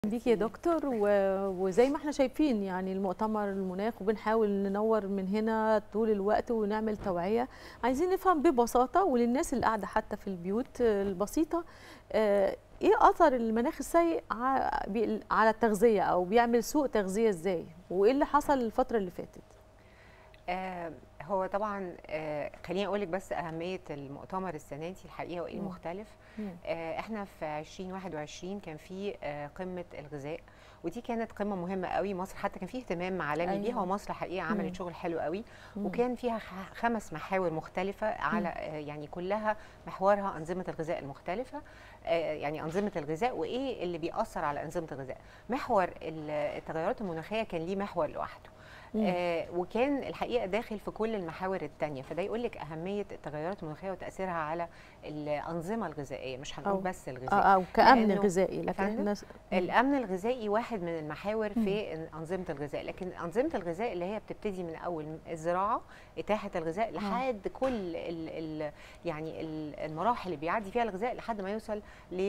بيك يا دكتور و- وزي ما احنا شايفين يعني المؤتمر المناخ وبنحاول ننور من هنا طول الوقت ونعمل توعية عايزين نفهم ببساطة وللناس اللي قاعدة حتى في البيوت البسيطة آه، ايه اثر المناخ السيء ع- بي- على التغذية او بيعمل سوء تغذية ازاي وايه اللي حصل الفترة اللي فاتت آه هو طبعا آه خليني اقول لك بس اهميه المؤتمر السنه دي الحقيقه وايه مم. المختلف مم. آه احنا في 2021 كان في آه قمه الغذاء ودي كانت قمه مهمه قوي مصر حتى كان فيه اهتمام عالمي أيوة. بيها ومصر الحقيقه مم. عملت شغل حلو قوي مم. وكان فيها خ- خمس محاور مختلفه على آه يعني كلها محورها انظمه الغذاء المختلفه آه يعني انظمه الغذاء وايه اللي بيأثر على انظمه الغذاء محور ال- التغيرات المناخيه كان ليه محور لوحده مم. آه وكان الحقيقه داخل في كل المحاور الثانيه فده يقول لك اهميه التغيرات المناخيه وتاثيرها على الانظمه الغذائيه مش هنقول أو- بس آه، الغذاء او كامن لأنه غذائي لكن فندم؟ احنا الامن الغذائي واحد من المحاور في انظمه الغذاء لكن انظمه الغذاء اللي هي بتبتدي من اول الزراعه اتاحه الغذاء لحد كل ال ال يعني ال- المراحل اللي بيعدي فيها الغذاء لحد ما يوصل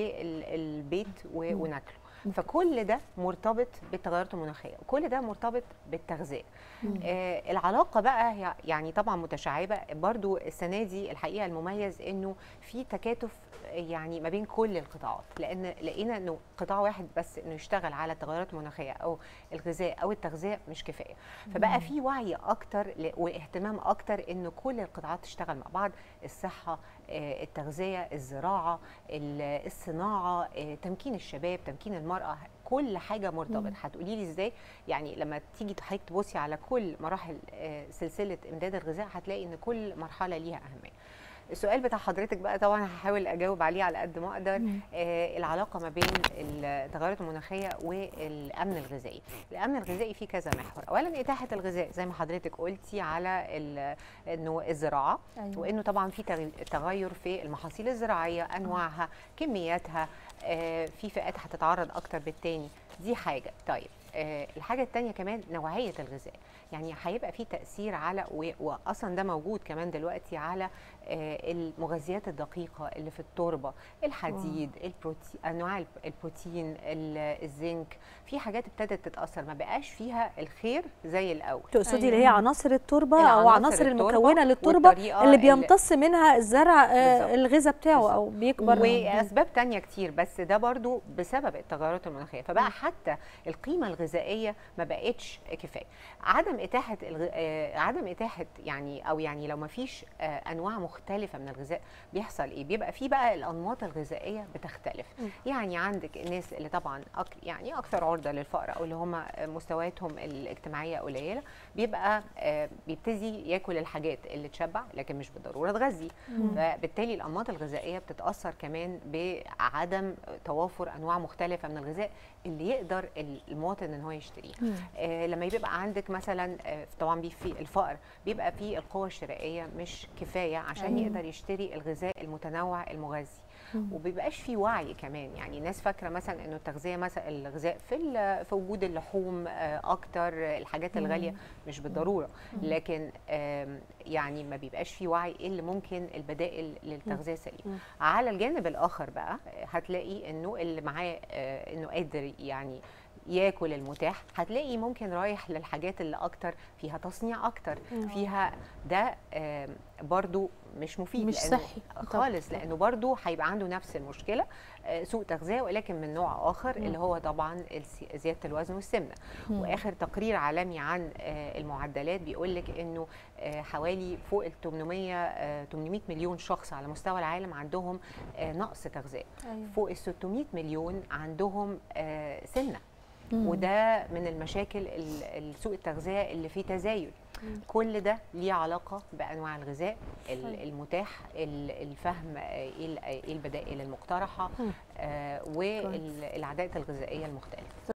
للبيت مم. وناكله فكل ده مرتبط بالتغيرات المناخيه وكل ده مرتبط بالتغذيه مم. آه العلاقه بقى هي- يعني طبعا متشعبه برضو السنه دي الحقيقه المميز انه في تكاتف يعني ما بين كل القطاعات لان لقينا انه قطاع واحد بس انه يشتغل على التغيرات المناخيه او الغذاء او التغذيه مش كفايه فبقى في وعي اكتر ل- واهتمام اكتر انه كل القطاعات تشتغل مع بعض الصحه آه، التغذيه الزراعه ال- الصناعه آه، تمكين الشباب تمكين المراه كل حاجه مرتبط مم. هتقولي لي ازاي يعني لما تيجي حضرتك تبصي على كل مراحل آه، سلسله امداد الغذاء هتلاقي ان كل مرحله ليها اهميه السؤال بتاع حضرتك بقى طبعا هحاول اجاوب عليه على قد ما اقدر مم. آه العلاقه ما بين التغيرات المناخيه والامن الغذائي الامن الغذائي فيه كذا محور اولا اتاحه الغذاء زي ما حضرتك قلتي على ال- انه الزراعه أيوة. وانه طبعا في تغ- تغير في المحاصيل الزراعيه انواعها كمياتها آه في فئات هتتعرض اكتر بالتاني دي حاجه طيب آه الحاجه الثانيه كمان نوعيه الغذاء يعني هيبقى في تاثير على و- واصلا ده موجود كمان دلوقتي على آه، المغذيات الدقيقه اللي في التربه الحديد البروتين انواع الب- البروتين ال- الزنك في حاجات ابتدت تتاثر ما بقاش فيها الخير زي الاول تقصدي أيوة. اللي هي عناصر التربه او العناصر عناصر التربة المكونه للتربه والطريقة اللي اللي- بيمتص منها الزرع آه، بالظبط. الغذاء بتاعه بالظبط. او بيكبر واسباب تانية كتير بس ده برضو بسبب التغيرات المناخيه فبقى حتى القيمه الغذائيه ما بقتش كفايه عدم اتاحه الغ... آه، عدم اتاحه يعني او يعني لو ما فيش آه، انواع مختلفه من الغذاء بيحصل ايه بيبقى في بقى الانماط الغذائيه بتختلف يعني عندك الناس اللي طبعا أك... يعني اكثر عرضه للفقر او اللي هم مستوياتهم الاجتماعيه قليله بيبقى آه، بيبتدي ياكل الحاجات اللي تشبع لكن مش بالضروره تغذي فبالتالي الانماط الغذائيه بتتاثر كمان بعدم توافر انواع مختلفه من الغذاء اللي يقدر المواطن ان هو يشتريه مم. آه لما يبقى عندك مثلا آه طبعا بي- في الفقر بيبقى في القوه الشرائيه مش كفايه عشان أيوة. يقدر يشتري الغذاء المتنوع المغذي مم. وبيبقاش في وعي كمان يعني الناس فاكره مثلا انه التغذيه مثلا الغذاء في ال- في وجود اللحوم آه، اكتر آه، الحاجات الغاليه مش بالضروره لكن آم، يعني ما بيبقاش في وعي ايه اللي ممكن البدائل للتغذيه السليمه على الجانب الاخر بقى آه، هتلاقي انه اللي معاه آه، انه قادر يعني ياكل المتاح هتلاقي ممكن رايح للحاجات اللي اكتر فيها تصنيع اكتر فيها ده آم، برضو مش مفيد مش لأنه- صحي. خالص لانه برضو هيبقى عنده نفس المشكله آه، سوء تغذيه ولكن من نوع اخر اللي هو طبعا الس- زياده الوزن والسمنه مم. واخر تقرير عالمي عن آه، المعدلات بيقول لك انه آه، حوالي فوق ال 800 آه، 800 مليون شخص على مستوى العالم عندهم آه، نقص تغذيه أيوة. فوق ال 600 مليون عندهم آه، سمنه مم. وده من المشاكل ال- ال- سوء التغذيه اللي فيه تزايد كل ده ليه علاقه بانواع الغذاء ال- المتاح ال- الفهم آه، ايه ال- إيه البدائل المقترحه آه، والعادات الغذائيه المختلفه